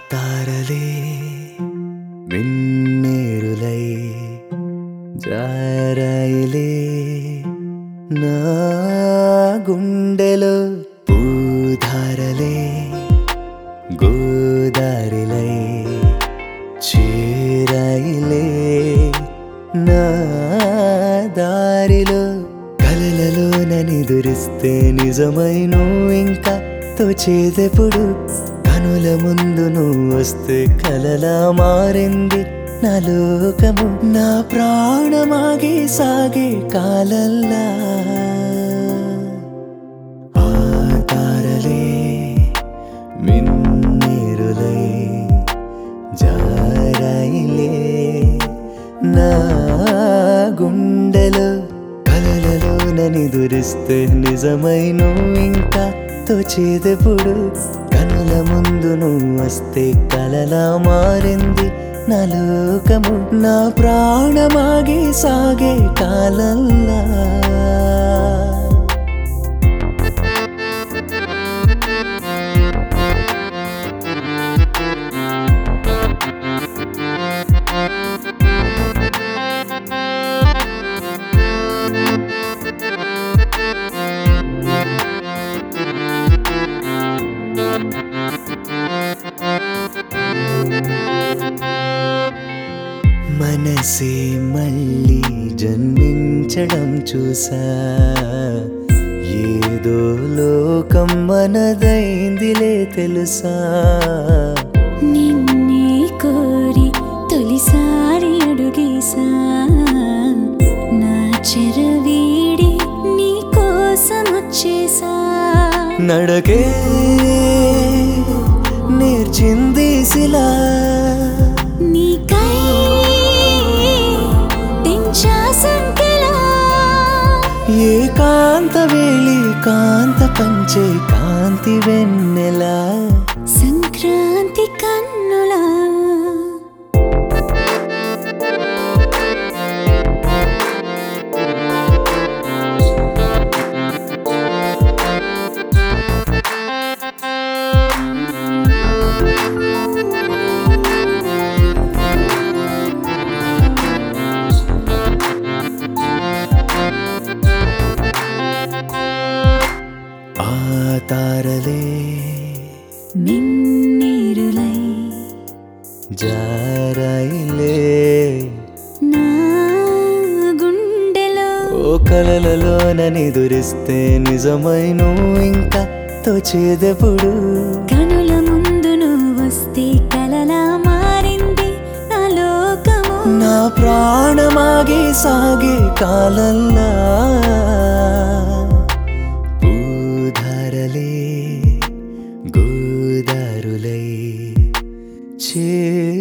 తారలే మిన్నేరులై జారాయిలే నా గుండెలో పూధారలే గోదారిలై చేరాయిలే నా దారిలో కలలలో ననిదురిస్తే నిజమై నువ్వు ఇంకా తోచేదెప్పుడు కనుల ముందు నువ్వు వస్తే కలలా మారింది నా లోకము నా ప్రాణమాగి సాగే కాలల్లా ఆ తారలే మిన్నీరులై జారాయిలే నా గుండెలో కలలలో ననిదురిస్తే నిజమై నువ్వు ఇంకా తోచేదెప్పుడు కనుల ముందు నువ్వు వస్తే కలలా మారింది నా లోకము నా ప్రాణమాగి సాగే కాలల్లా మనసే మళ్ళీ జన్మించడం చూసా ఏదో లోకం మనదైందిలే తెలుసా నిన్నే కోరి తొలిసారి అడుగేసా నా చెరవీడి నీ కోసం వచ్చేసా నడకే నేర్చింది శిలా నీకై తెంచా సంకెలా ఏకాంత వేళి కాంత పంచే కాంతి వెన్నెలా సంక్రాంతి కన్నులా ఆ తారలే మిన్నీరులై జారాయిలే నా గుండెలో ఓ కలలలోనని దురిస్తే నిజమై నువ్వు ఇంకా తోచేదెప్పుడు కనుల ముందు నువ్వు వస్తే కలలా మారింది నా లోకము నా ప్రాణమాగి సాగే కాలల్లా పూధారలే గోదారులై చే